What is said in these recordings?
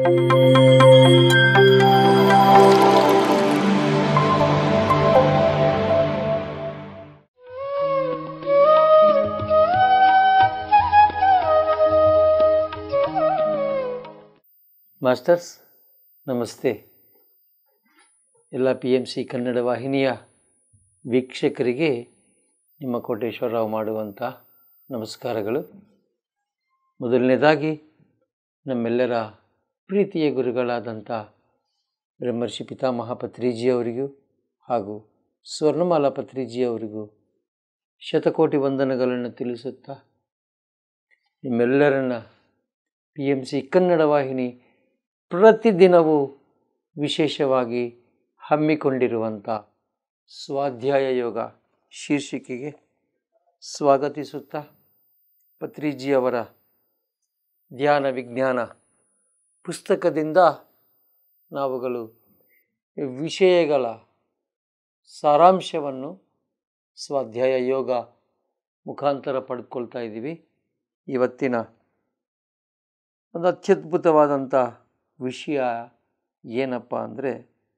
masters ನಮಸ್ತೆ ಎಲ್ಲ P M C Kannada ವಾಹಿನಿಯ ವೀಕ್ಷಕರಿಗೆ ನಿಮ್ಮ ಕೋಟೇಶ್ವರರಾವ್ ಮಾಡುವಂಥ ನಮಸ್ಕಾರಗಳು ಮೊದಲನೇದಾಗಿ ನಮ್ಮೆಲ್ಲರ ಪ್ರೀತಿಯ ಗುರುಗಳಾದಂಥ ಬ್ರಹ್ಮರ್ಷಿ ಪಿತಾಮಹ ಪತ್ರಿಜಿಯವರಿಗೂ ಹಾಗೂ ಸ್ವರ್ಣಮಾಲಾ ಪತ್ರಿಜಿಯವರಿಗೂ ಶತಕೋಟಿ ವಂದನೆಗಳನ್ನು ತಿಳಿಸುತ್ತಾ ನಿಮ್ಮೆಲ್ಲರನ್ನ ಪಿ ಎಮ್ ಸಿ ಕನ್ನಡ ವಾಹಿನಿ ಪ್ರತಿದಿನವೂ ವಿಶೇಷವಾಗಿ ಹಮ್ಮಿಕೊಂಡಿರುವಂಥ ಸ್ವಾಧ್ಯಾಯ ಯೋಗ ಶೀರ್ಷಿಕೆಗೆ ಸ್ವಾಗತಿಸುತ್ತಾ ಪತ್ರಿಜಿಯವರ ಧ್ಯಾನ ವಿಜ್ಞಾನ ಪುಸ್ತಕದಿಂದ ನಾವುಗಳು ವಿಷಯಗಳ ಸಾರಾಂಶವನ್ನು ಸ್ವಾಧ್ಯಾಯ ಯೋಗ ಮುಖಾಂತರ ಪಡೆದುಕೊಳ್ತಾ ಇದ್ದೀವಿ ಇವತ್ತಿನ ಒಂದು ಅತ್ಯದ್ಭುತವಾದಂಥ ವಿಷಯ ಏನಪ್ಪ ಅಂದರೆ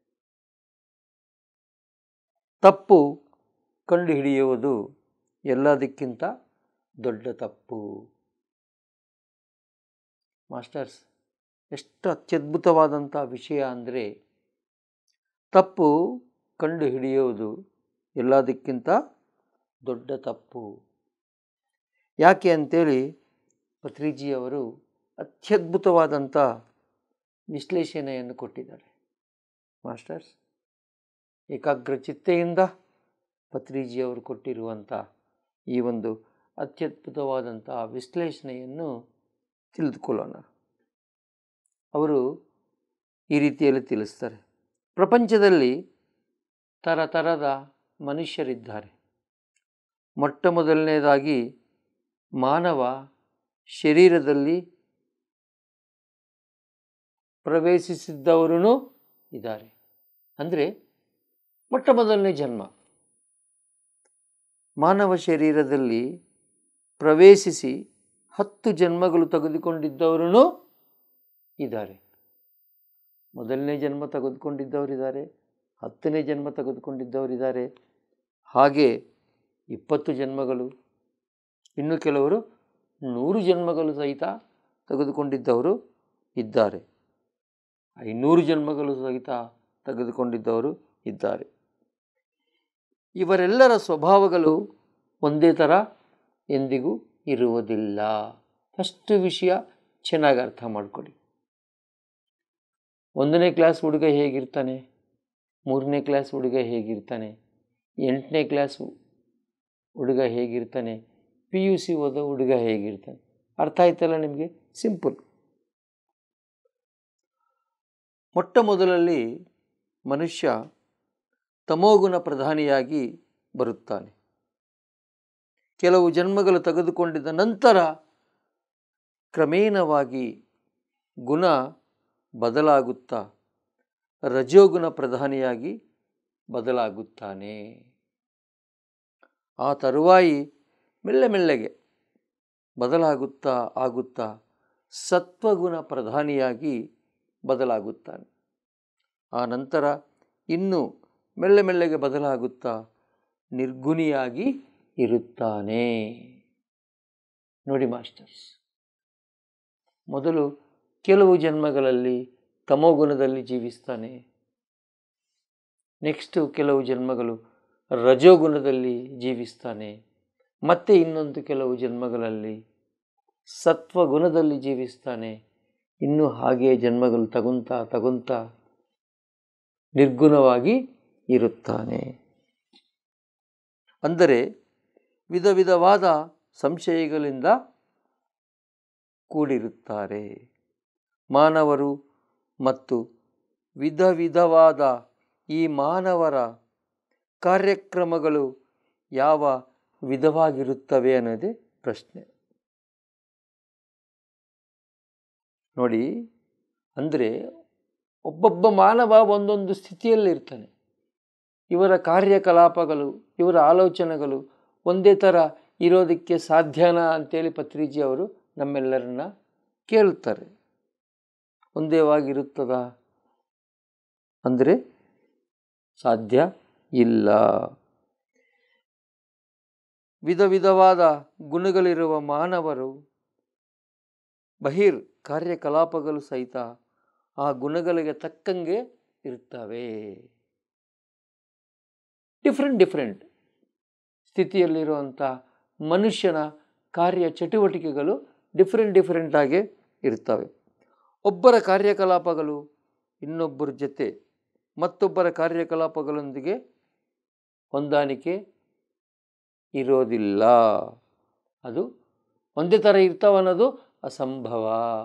ತಪ್ಪು ಕಂಡುಹಿಡಿಯುವುದು ಎಲ್ಲದಕ್ಕಿಂತ ದೊಡ್ಡ ತಪ್ಪು ಮಾಸ್ಟರ್ಸ್ ಎಷ್ಟು ಅತ್ಯದ್ಭುತವಾದಂಥ ವಿಷಯ ಅಂದರೆ ತಪ್ಪು ಕಂಡುಹಿಡಿಯುವುದು ಎಲ್ಲದಕ್ಕಿಂತ ದೊಡ್ಡ ತಪ್ಪು ಯಾಕೆ ಅಂತೇಳಿ ಪತ್ರಿಜಿಯವರು ಅತ್ಯದ್ಭುತವಾದಂಥ ವಿಶ್ಲೇಷಣೆಯನ್ನು ಕೊಟ್ಟಿದ್ದಾರೆ ಮಾಸ್ಟರ್ಸ್ ಏಕಾಗ್ರ ಚಿತ್ತೆಯಿಂದ ಪತ್ರಿಜಿಯವರು ಕೊಟ್ಟಿರುವಂಥ ಈ ಒಂದು ಅತ್ಯದ್ಭುತವಾದಂಥ ವಿಶ್ಲೇಷಣೆಯನ್ನು ತಿಳಿದುಕೊಳ್ಳೋಣ ಅವರು ಈ ರೀತಿಯಲ್ಲಿ ತಿಳಿಸ್ತಾರೆ ಪ್ರಪಂಚದಲ್ಲಿ ಥರಥರದ ಮನುಷ್ಯರಿದ್ದಾರೆ ಮೊಟ್ಟ ಮೊದಲನೇದಾಗಿ ಮಾನವ ಶರೀರದಲ್ಲಿ ಪ್ರವೇಶಿಸಿದ್ದವರೂ ಇದ್ದಾರೆ ಅಂದರೆ ಮೊಟ್ಟ ಮೊದಲನೇ ಜನ್ಮ ಮಾನವ ಶರೀರದಲ್ಲಿ ಪ್ರವೇಶಿಸಿ ಹತ್ತು ಜನ್ಮಗಳು ತೆಗೆದುಕೊಂಡಿದ್ದವರೂ ಇದ್ದಾರೆ ಮೊದಲನೇ ಜನ್ಮ ತೆಗೆದುಕೊಂಡಿದ್ದವರಿದ್ದಾರೆ ಹತ್ತನೇ ಜನ್ಮ ತೆಗೆದುಕೊಂಡಿದ್ದವರಿದ್ದಾರೆ ಹಾಗೆ ಇಪ್ಪತ್ತು ಜನ್ಮಗಳು ಇನ್ನು ಕೆಲವರು ನೂರು ಜನ್ಮಗಳು ಸಹಿತ ತೆಗೆದುಕೊಂಡಿದ್ದವರು ಇದ್ದಾರೆ ಐನೂರು ಜನ್ಮಗಳು ಸಹಿತ ತೆಗೆದುಕೊಂಡಿದ್ದವರು ಇದ್ದಾರೆ ಇವರೆಲ್ಲರ ಸ್ವಭಾವಗಳು ಒಂದೇ ಥರ ಎಂದಿಗೂ ಇರುವುದಿಲ್ಲ ಫಸ್ಟ್ ವಿಷಯ ಚೆನ್ನಾಗಿ ಅರ್ಥ ಮಾಡಿಕೊಡಿ ಒಂದನೇ ಕ್ಲಾಸ್ ಹುಡುಗ ಹೇಗಿರ್ತಾನೆ ಮೂರನೇ ಕ್ಲಾಸ್ ಹುಡುಗ ಹೇಗಿರ್ತಾನೆ ಎಂಟನೇ ಕ್ಲಾಸ್ ಹುಡುಗ ಹೇಗಿರ್ತಾನೆ ಪಿ ಯು ಸಿ ಓದೋ ಹುಡುಗ ಹೇಗಿರ್ತಾನೆ ಅರ್ಥ ಆಯ್ತಲ್ಲ ನಿಮಗೆ ಸಿಂಪಲ್ ಮೊಟ್ಟ ಮೊದಲಲ್ಲಿ ಮನುಷ್ಯ ತಮೋಗುಣ ಪ್ರಧಾನಿಯಾಗಿ ಬರುತ್ತಾನೆ ಕೆಲವು ಜನ್ಮಗಳು ತೆಗೆದುಕೊಂಡಿದ್ದ ನಂತರ ಕ್ರಮೇಣವಾಗಿ ಗುಣ ಬದಲಾಗುತ್ತಾ ರಜೋಗುಣ ಪ್ರಧಾನಿಯಾಗಿ ಬದಲಾಗುತ್ತಾನೆ ಆ ತರುವಾಯಿ ಮೆಲ್ಲೆ ಮೆಲ್ಲಗೆ ಬದಲಾಗುತ್ತಾ ಆಗುತ್ತಾ ಸತ್ವಗುಣ ಪ್ರಧಾನಿಯಾಗಿ ಬದಲಾಗುತ್ತಾನೆ ಆ ನಂತರ ಇನ್ನು ಮೆಲ್ಲೆ ಮೆಲ್ಲಗೆ ಬದಲಾಗುತ್ತಾ ನಿರ್ಗುಣಿಯಾಗಿ ಇರುತ್ತಾನೆ ನೋಡಿ ಮಾಸ್ಟರ್ಸ್ ಮೊದಲು ಕೆಲವು ಜನ್ಮಗಳಲ್ಲಿ ತಮೋಗುಣದಲ್ಲಿ ಜೀವಿಸ್ತಾನೆ ನೆಕ್ಸ್ಟು ಕೆಲವು ಜನ್ಮಗಳು ರಜೋಗುಣದಲ್ಲಿ ಜೀವಿಸ್ತಾನೆ ಮತ್ತೆ ಇನ್ನೊಂದು ಕೆಲವು ಜನ್ಮಗಳಲ್ಲಿ ಸತ್ವಗುಣದಲ್ಲಿ ಜೀವಿಸ್ತಾನೆ ಇನ್ನು ಹಾಗೆ ಜನ್ಮಗಳು ತಗೊಂತ ತಗೊಂತ ನಿರ್ಗುಣವಾಗಿ ಇರುತ್ತಾನೆ ಅಂದರೆ ವಿಧ ವಿಧವಾದ ಸಂಶಯಗಳಿಂದ ಕೂಡಿರುತ್ತಾರೆ ಮಾನವರು ಮತ್ತು ವಿಧ ವಿಧವಾದ ಈ ಮಾನವರ ಕಾರ್ಯಕ್ರಮಗಳು ಯಾವ ವಿಧವಾಗಿರುತ್ತವೆ ಅನ್ನೋದೇ ಪ್ರಶ್ನೆ ನೋಡಿ ಅಂದರೆ ಒಬ್ಬೊಬ್ಬ ಮಾನವ ಒಂದೊಂದು ಸ್ಥಿತಿಯಲ್ಲಿರ್ತಾನೆ ಇವರ ಕಾರ್ಯಕಲಾಪಗಳು ಇವರ ಆಲೋಚನೆಗಳು ಒಂದೇ ಥರ ಇರೋದಕ್ಕೆ ಸಾಧ್ಯನಾ ಅಂತೇಳಿ ಪತ್ರಿಜಿ ಅವರು ನಮ್ಮೆಲ್ಲರನ್ನ ಕೇಳುತ್ತಾರೆ ಒಂದೇವಾಗಿರುತ್ತದಾ ಅಂದರೆ ಸಾಧ್ಯ ಇಲ್ಲ ವಿಧ ವಿಧವಾದ ಗುಣಗಳಿರುವ ಮಾನವರು ಬಹಿರ್ ಕಾರ್ಯಕಲಾಪಗಳು ಸಹಿತ ಆ ಗುಣಗಳಿಗೆ ತಕ್ಕಂಗೆ ಇರ್ತವೆ ಡಿಫ್ರೆಂಟ್ ಡಿಫ್ರೆಂಟ್ ಸ್ಥಿತಿಯಲ್ಲಿರುವಂಥ ಮನುಷ್ಯನ ಕಾರ್ಯ ಚಟುವಟಿಕೆಗಳು ಡಿಫ್ರೆಂಟ್ ಡಿಫ್ರೆಂಟ್ ಆಗಿ ಇರ್ತವೆ ಒಬ್ಬರ ಕಾರ್ಯಕಲಾಪಗಳು ಇನ್ನೊಬ್ಬರ ಜೊತೆ ಮತ್ತೊಬ್ಬರ ಕಾರ್ಯಕಲಾಪಗಳೊಂದಿಗೆ ಹೊಂದಾಣಿಕೆ ಇರೋದಿಲ್ಲ ಅದು ಒಂದೇ ಥರ ಇರ್ತಾವನ್ನೋದು ಅಸಂಭವ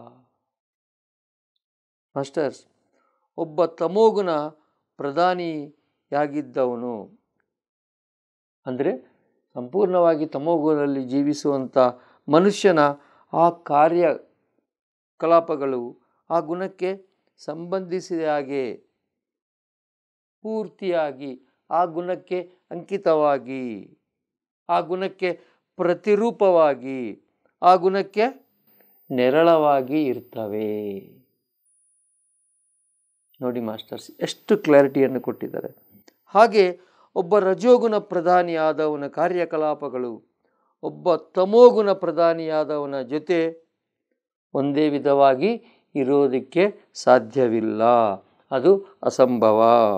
ಮಾಸ್ಟರ್ಸ್ ಒಬ್ಬ ತಮೋಗುಣ ಪ್ರಧಾನಿಯಾಗಿದ್ದವನು ಅಂದರೆ ಸಂಪೂರ್ಣವಾಗಿ ತಮೋಗುಣದಲ್ಲಿ ಜೀವಿಸುವಂಥ ಮನುಷ್ಯನ ಆ ಕಾರ್ಯ ಕಲಾಪಗಳು ಆ ಗುಣಕ್ಕೆ ಸಂಬಂಧಿಸಿದ ಹಾಗೆ ಪೂರ್ತಿಯಾಗಿ ಆ ಗುಣಕ್ಕೆ ಅಂಕಿತವಾಗಿ ಆ ಗುಣಕ್ಕೆ ಪ್ರತಿರೂಪವಾಗಿ ಆ ಗುಣಕ್ಕೆ ನೆರಳವಾಗಿ ಇರ್ತವೆ ನೋಡಿ ಮಾಸ್ಟರ್ಸ್ ಎಷ್ಟು ಕ್ಲಾರಿಟಿಯನ್ನು ಕೊಟ್ಟಿದ್ದಾರೆ ಹಾಗೆ ಒಬ್ಬ ರಜೋಗುಣ ಪ್ರಧಾನಿಯಾದವನ ಕಾರ್ಯಕಲಾಪಗಳು ಒಬ್ಬ ತಮೋಗುಣ ಪ್ರಧಾನಿಯಾದವನ ಜೊತೆ ಒಂದೇ ವಿಧವಾಗಿ ಇರೋದಕ್ಕೆ ಸಾಧ್ಯವಿಲ್ಲ ಅದು ಅಸಂಭವ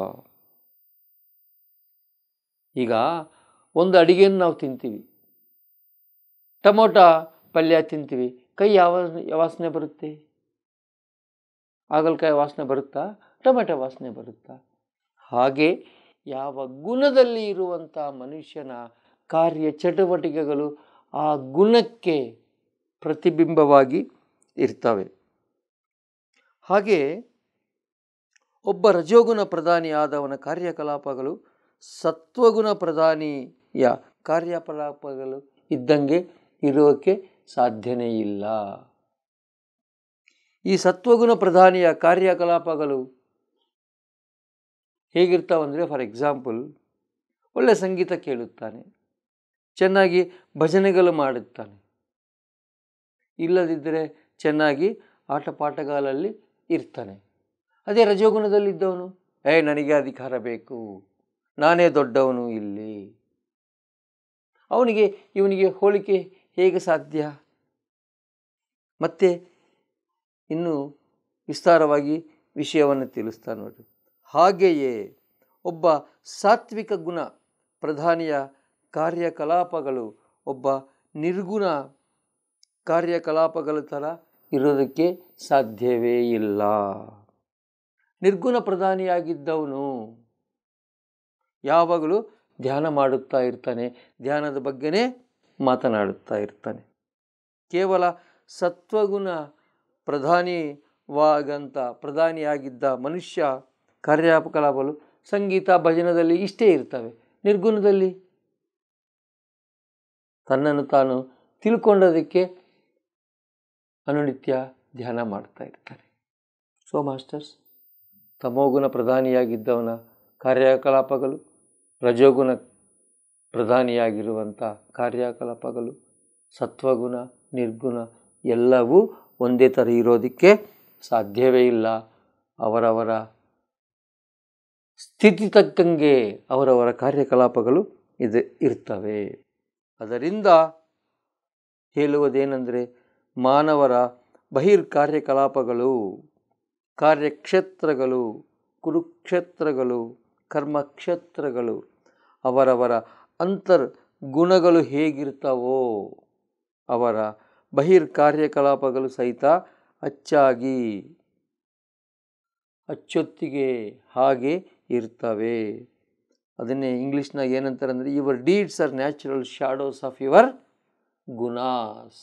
ಈಗ ಒಂದು ಅಡಿಗೆಯನ್ನು ನಾವು ತಿಂತೀವಿ ಟೊಮೊಟೊ ಪಲ್ಯ ತಿಂತೀವಿ ಕೈ ಯಾವ ವಾಸನೆ ಬರುತ್ತೆ ಹಾಗಲಕಾಯಿ ವಾಸನೆ ಬರುತ್ತಾ ಟೊಮೆಟೊ ವಾಸನೆ ಬರುತ್ತಾ ಹಾಗೆ ಯಾವ ಗುಣದಲ್ಲಿ ಇರುವಂಥ ಮನುಷ್ಯನ ಕಾರ್ಯ ಚಟುವಟಿಕೆಗಳು ಆ ಗುಣಕ್ಕೆ ಪ್ರತಿಬಿಂಬವಾಗಿ ಇರ್ತವೆ ಹಾಗೆ ಒಬ್ಬ ರಜೋಗುಣ ಪ್ರಧಾನಿ ಆದವನ ಕಾರ್ಯಕಲಾಪಗಳು ಸತ್ವಗುಣ ಪ್ರಧಾನಿಯ ಕಾರ್ಯಕಲಾಪಗಳು ಇದ್ದಂಗೆ ಇರೋಕ್ಕೆ ಸಾಧ್ಯನೇ ಇಲ್ಲ ಈ ಸತ್ವಗುಣ ಪ್ರಧಾನಿಯ ಕಾರ್ಯಕಲಾಪಗಳು ಹೇಗಿರ್ತಾವಂದರೆ ಫಾರ್ ಎಕ್ಸಾಂಪಲ್ ಒಳ್ಳೆ ಸಂಗೀತ ಕೇಳುತ್ತಾನೆ ಚೆನ್ನಾಗಿ ಭಜನೆಗಳು ಮಾಡುತ್ತಾನೆ ಇಲ್ಲದಿದ್ದರೆ ಚೆನ್ನಾಗಿ ಆಟ ಪಾಠಗಳಲ್ಲಿ ಇರ್ತಾನೆ ಅದೇ ರಜೋಗುಣದಲ್ಲಿದ್ದವನು ಏ ನನಗೆ ಅಧಿಕಾರ ಬೇಕು ನಾನೇ ದೊಡ್ಡವನು ಇಲ್ಲಿ ಅವನಿಗೆ ಇವನಿಗೆ ಹೋಲಿಕೆ ಹೇಗೆ ಸಾಧ್ಯ ಮತ್ತೆ ಇನ್ನು ವಿಸ್ತಾರವಾಗಿ ವಿಷಯವನ್ನು ತಿಳಿಸ್ತಾ ನೋಡಿ ಹಾಗೆಯೇ ಒಬ್ಬ ಸಾತ್ವಿಕ ಗುಣ ಪ್ರಧಾನಿಯ ಕಾರ್ಯಕಲಾಪಗಳು ಒಬ್ಬ ನಿರ್ಗುಣ ಕಾರ್ಯಕಲಾಪಗಳ ಥರ ಇರೋದಕ್ಕೆ ಸಾಧ್ಯವೇ ಇಲ್ಲ ನಿರ್ಗುಣ ಪ್ರಧಾನಿಯಾಗಿದ್ದವನು ಯಾವಾಗಲೂ ಧ್ಯಾನ ಮಾಡುತ್ತಾ ಇರ್ತಾನೆ ಧ್ಯಾನದ ಬಗ್ಗೆನೇ ಮಾತನಾಡುತ್ತಾ ಇರ್ತಾನೆ ಕೇವಲ ಸತ್ವಗುಣ ಪ್ರಧಾನಿವಾಗಂತ ಪ್ರಧಾನಿಯಾಗಿದ್ದ ಮನುಷ್ಯ ಕಾರ್ಯಕಲಾಪಗಳು ಸಂಗೀತ ಭಜನದಲ್ಲಿ ಇಷ್ಟೇ ಇರ್ತವೆ ನಿರ್ಗುಣದಲ್ಲಿ ತನ್ನನ್ನು ತಾನು ತಿಳ್ಕೊಂಡೋದಕ್ಕೆ ಅನುನಿತ್ಯ ಧ್ಯಾನ ಮಾಡ್ತಾ ಇರ್ತಾರೆ ಸೊ ಮಾಸ್ಟರ್ಸ್ ತಮೋಗುಣ ಪ್ರಧಾನಿಯಾಗಿದ್ದವನ ಕಾರ್ಯಕಲಾಪಗಳು ರಜೋಗುಣ ಪ್ರಧಾನಿಯಾಗಿರುವಂಥ ಕಾರ್ಯಕಲಾಪಗಳು ಸತ್ವಗುಣ ನಿರ್ಗುಣ ಎಲ್ಲವೂ ಒಂದೇ ಥರ ಇರೋದಕ್ಕೆ ಸಾಧ್ಯವೇ ಇಲ್ಲ ಅವರವರ ಸ್ಥಿತಿ ತಕ್ಕಂಗೆ ಅವರವರ ಕಾರ್ಯಕಲಾಪಗಳು ಇದೆ ಇರ್ತವೆ ಅದರಿಂದ ಹೇಳುವುದೇನೆಂದರೆ ಮಾನವರ ಬಹಿರ್ ಕಾರ್ಯಕಲಾಪಗಳು ಕಾರ್ಯಕ್ಷೇತ್ರಗಳು ಕುರುಕ್ಷೇತ್ರಗಳು ಕರ್ಮಕ್ಷೇತ್ರಗಳು ಅವರವರ ಅಂತರ್ ಗುಣಗಳು ಹೇಗಿರ್ತಾವೋ ಅವರ ಬಹಿರ್ ಕಾರ್ಯಕಲಾಪಗಳು ಸಹಿತ ಅಚ್ಚಾಗಿ ಅಚ್ಚೊತ್ತಿಗೆ ಹಾಗೆ ಇರ್ತವೆ ಅದನ್ನೇ ಇಂಗ್ಲೀಷ್ನಾಗ ಏನಂತಾರೆ ಅಂದರೆ your deeds are natural shadows of your ಗುಣಾಸ್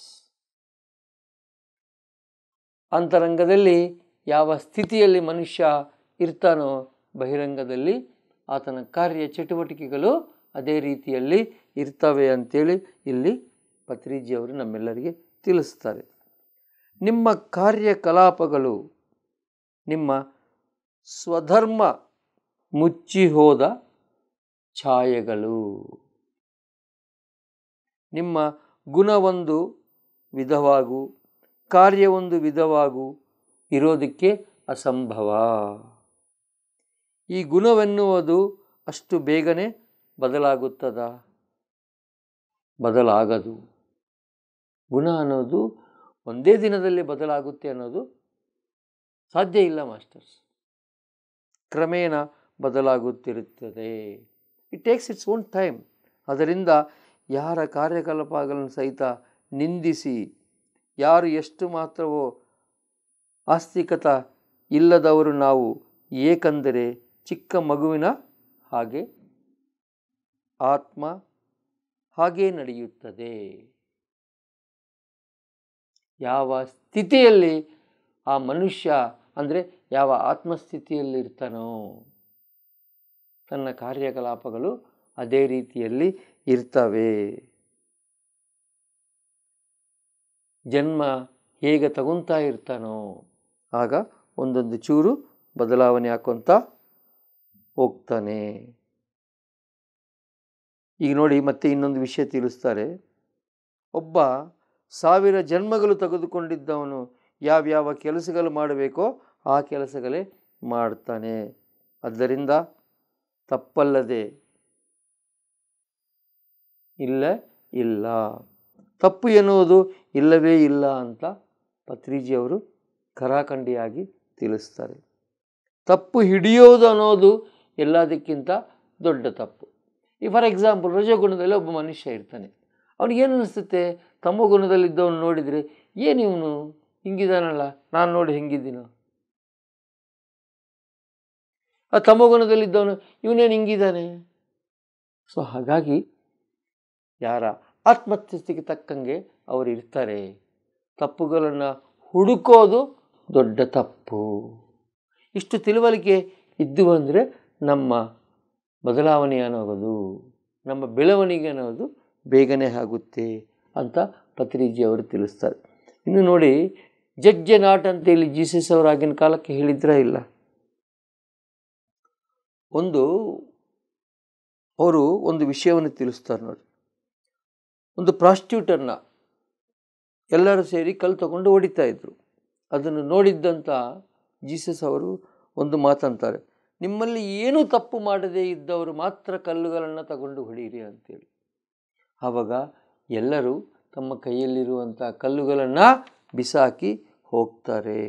ಅಂತರಂಗದಲ್ಲಿ ಯಾವ ಸ್ಥಿತಿಯಲ್ಲಿ ಮನುಷ್ಯ ಇರ್ತಾನೋ ಬಹಿರಂಗದಲ್ಲಿ ಆತನ ಕಾರ್ಯ ಚಟುವಟಿಕೆಗಳು ಅದೇ ರೀತಿಯಲ್ಲಿ ಇರ್ತವೆ ಅಂತೇಳಿ ಇಲ್ಲಿ ಪತ್ರಿಜಿಯವರು ನಮ್ಮೆಲ್ಲರಿಗೆ ತಿಳಿಸ್ತಾರೆ ನಿಮ್ಮ ಕಾರ್ಯಕಲಾಪಗಳು ನಿಮ್ಮ ಸ್ವಧರ್ಮ ಮುಚ್ಚಿ ಹೋದ ಛಾಯೆಗಳು ನಿಮ್ಮ ಗುಣವೊಂದು ವಿಧವಾಗು ಕಾರ್ಯವೊಂದು ವಿಧವಾಗು ಇರೋದಕ್ಕೆ ಅಸಂಭವ ಈ ಗುಣವೆನ್ನುವುದು ಅಷ್ಟು ಬೇಗನೆ ಬದಲಾಗುತ್ತದ ಬದಲಾಗದು ಗುಣ ಅನ್ನೋದು ಒಂದೇ ದಿನದಲ್ಲಿ ಬದಲಾಗುತ್ತೆ ಅನ್ನೋದು ಸಾಧ್ಯ ಇಲ್ಲ ಮಾಸ್ಟರ್ಸ್ ಕ್ರಮೇಣ ಬದಲಾಗುತ್ತಿರುತ್ತದೆ it takes its own time ಅದರಿಂದ ಯಾರ ಕಾರ್ಯಕಲಾಪಗಳನ್ನು ಸಹಿತ ನಿಂದಿಸಿ ಯಾರು ಎಷ್ಟು ಮಾತ್ರವೋ ಆಸ್ತಿಕತ ಇಲ್ಲದವರು ನಾವು ಏಕೆಂದರೆ ಚಿಕ್ಕ ಮಗುವಿನ ಹಾಗೆ ಆತ್ಮ ಹಾಗೇ ನಡೆಯುತ್ತದೆ ಯಾವ ಸ್ಥಿತಿಯಲ್ಲಿ ಆ ಮನುಷ್ಯ ಅಂದರೆ ಯಾವ ಆತ್ಮಸ್ಥಿತಿಯಲ್ಲಿರ್ತಾನೋ ತನ್ನ ಕಾರ್ಯಕಲಾಪಗಳು ಅದೇ ರೀತಿಯಲ್ಲಿ ಇರ್ತವೆ ಜನ್ಮ ಹೇಗೆ ತಗೊಂತಾ ಇರ್ತಾನೋ ಆಗ ಒಂದೊಂದು ಚೂರು ಬದಲಾವಣೆ ಹಾಕೊತ ಹೋಗ್ತಾನೆ ಈಗ ನೋಡಿ ಮತ್ತೆ ಇನ್ನೊಂದು ವಿಷಯ ತಿಳಿಸ್ತಾರೆ ಒಬ್ಬ ಸಾವಿರ ಜನ್ಮಗಳು ತೆಗೆದುಕೊಂಡಿದ್ದವನು ಯಾವ್ಯಾವ ಕೆಲಸಗಳು ಮಾಡಬೇಕೋ ಆ ಕೆಲಸಗಳೇ ಮಾಡ್ತಾನೆ ಆದ್ದರಿಂದ ತಪ್ಪಲ್ಲದೆ ಇಲ್ಲ ಇಲ್ಲ ತಪ್ಪು ಎನ್ನುವುದು ಇಲ್ಲವೇ ಇಲ್ಲ ಅಂತ ಪತ್ರಿಜಿಯವರು ಕರಾಖಂಡಿಯಾಗಿ ತಿಳಿಸ್ತಾರೆ ತಪ್ಪು ಹಿಡಿಯೋದು ಅನ್ನೋದು ಎಲ್ಲದಕ್ಕಿಂತ ದೊಡ್ಡ ತಪ್ಪು ಈ ಫಾರ್ ಎಕ್ಸಾಂಪಲ್ ರಜೋಗುಣದಲ್ಲಿ ಒಬ್ಬ ಮನುಷ್ಯ ಇರ್ತಾನೆ ಅವನಿಗೇನು ಅನಿಸುತ್ತೆ ತಮ್ಮ ಗುಣದಲ್ಲಿದ್ದವನು ನೋಡಿದರೆ ಏನು ಇವನು ಹಿಂಗಿದಾನಲ್ಲ ನಾನು ನೋಡಿ ಹೆಂಗಿದ್ದೀನೋ ಆ ತಮ್ಮ ಗುಣದಲ್ಲಿದ್ದವನು ಇವನೇನು ಹಿಂಗಿದ್ದಾನೆ ಸೊ ಹಾಗಾಗಿ ಯಾರ ಆತ್ಮಸ್ಥಿತಿಗೆ ತಕ್ಕಂಗೆ ಅವರು ಇರ್ತಾರೆ ತಪ್ಪುಗಳನ್ನು ಹುಡುಕೋದು ದೊಡ್ಡ ತಪ್ಪು ಇಷ್ಟು ತಿಳುವಳಿಕೆ ಇದ್ದು ಅಂದರೆ ನಮ್ಮ ಬದಲಾವಣೆ ಅನ್ನೋದು ನಮ್ಮ ಬೆಳವಣಿಗೆ ಅನ್ನೋದು ಬೇಗನೆ ಆಗುತ್ತೆ ಅಂತ ಪತ್ರಿಜಿ ಅವರು ತಿಳಿಸ್ತಾರೆ ಇನ್ನು ನೋಡಿ ಜಡ್ಜೆ ನಾಟ್ ಅಂತೇಳಿ ಜೀಸಸ್ ಅವರು ಆಗಿನ ಕಾಲಕ್ಕೆ ಹೇಳಿದ್ರ ಇಲ್ಲ ಒಂದು ಅವರು ಒಂದು ವಿಷಯವನ್ನು ತಿಳಿಸ್ತಾರೆ ನೋಡಿ ಒಂದು ಪ್ರಾಸ್ಟ್ಯೂಟರ್ನ ಎಲ್ಲರೂ ಸೇರಿ ಕಲ್ಲು ತಗೊಂಡು ಹೊಡಿತಾ ಇದ್ರು ಅದನ್ನು ನೋಡಿದ್ದಂಥ ಜೀಸಸ್ ಅವರು ಒಂದು ಮಾತಂತಾರೆ ನಿಮ್ಮಲ್ಲಿ ಏನೂ ತಪ್ಪು ಮಾಡದೇ ಇದ್ದವರು ಮಾತ್ರ ಕಲ್ಲುಗಳನ್ನು ತಗೊಂಡು ಹೊಡೀರಿ ಅಂತೇಳಿ ಆವಾಗ ಎಲ್ಲರೂ ತಮ್ಮ ಕೈಯಲ್ಲಿರುವಂಥ ಕಲ್ಲುಗಳನ್ನು ಬಿಸಾಕಿ ಹೋಗ್ತಾರೆ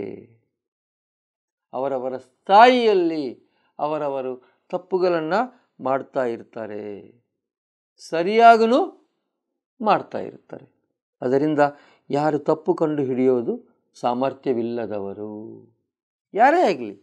ಅವರವರ ಸ್ಥಾಯಿಯಲ್ಲಿ ಅವರವರು ತಪ್ಪುಗಳನ್ನು ಮಾಡ್ತಾ ಇರ್ತಾರೆ ಸರಿಯಾಗೂ ಮಾಡ್ತಾ ಇರ್ತಾರೆ ಅದರಿಂದ ಯಾರು ತಪ್ಪು ಕಂಡು ಹಿಡಿಯೋದು ಸಾಮರ್ಥ್ಯವಿಲ್ಲದವರು ಯಾರೇ ಆಗಲಿ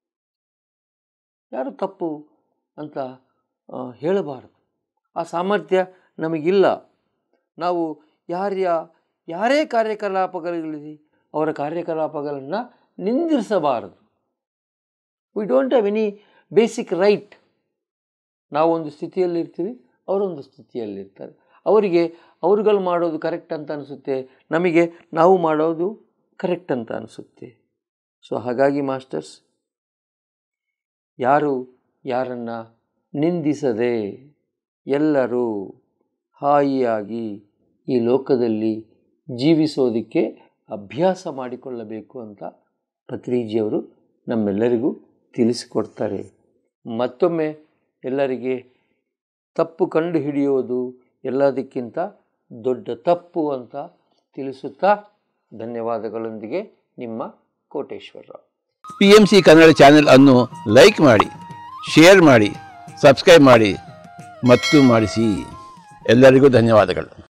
ಯಾರು ತಪ್ಪು ಅಂತ ಆ, ಹೇಳಬಾರದು ಆ ಸಾಮರ್ಥ್ಯ ನಮಗಿಲ್ಲ ನಾವು ಯಾರ್ಯ ಯಾರೇ ಕಾರ್ಯಕಲಾಪಗಳಿರಲಿ ಅವರ ಕಾರ್ಯಕಲಾಪಗಳನ್ನು ನಿಂದಿಸಬಾರದು we don't have any basic right ನಾವೊಂದು ಸ್ಥಿತಿಯಲ್ಲಿರ್ತೀವಿ ಅವರೊಂದು ಸ್ಥಿತಿಯಲ್ಲಿರ್ತಾರೆ ಅವರಿಗೆ ಅವ್ರುಗಳು ಮಾಡೋದು ಕರೆಕ್ಟ್ ಅಂತ ಅನಿಸುತ್ತೆ ನಮಗೆ ನಾವು ಮಾಡೋದು ಕರೆಕ್ಟ್ ಅಂತ ಅನಿಸುತ್ತೆ ಸೊ ಹಾಗಾಗಿ ಮಾಸ್ಟರ್ಸ್ ಯಾರು ಯಾರನ್ನು ನಿಂದಿಸದೆ ಎಲ್ಲರೂ ಹಾಯಿಯಾಗಿ ಈ ಲೋಕದಲ್ಲಿ ಜೀವಿಸೋದಕ್ಕೆ ಅಭ್ಯಾಸ ಮಾಡಿಕೊಳ್ಳಬೇಕು ಅಂತ ಪತ್ರಿಜಿಯವರು ನಮ್ಮೆಲ್ಲರಿಗೂ ತಿಳಿಸಿಕೊಡ್ತಾರೆ ಮತ್ತೊಮ್ಮೆ ಎಲ್ಲರಿಗೆ ತಪ್ಪು ಕಂಡು ಹಿಡಿಯೋದು ಎಲ್ಲದಕ್ಕಿಂತ ದೊಡ್ಡ ತಪ್ಪು ಅಂತ ತಿಳಿಸುತ್ತಾ ಧನ್ಯವಾದಗಳೊಂದಿಗೆ ನಿಮ್ಮ Koteswararao P M C Kannada channel ಅನ್ನು ಲೈಕ್ ಮಾಡಿ ಶೇರ್ ಮಾಡಿ ಸಬ್ಸ್ಕ್ರೈಬ್ ಮಾಡಿ ಮತ್ತು ಮಾಡಿಸಿ ಎಲ್ಲರಿಗೂ ಧನ್ಯವಾದಗಳು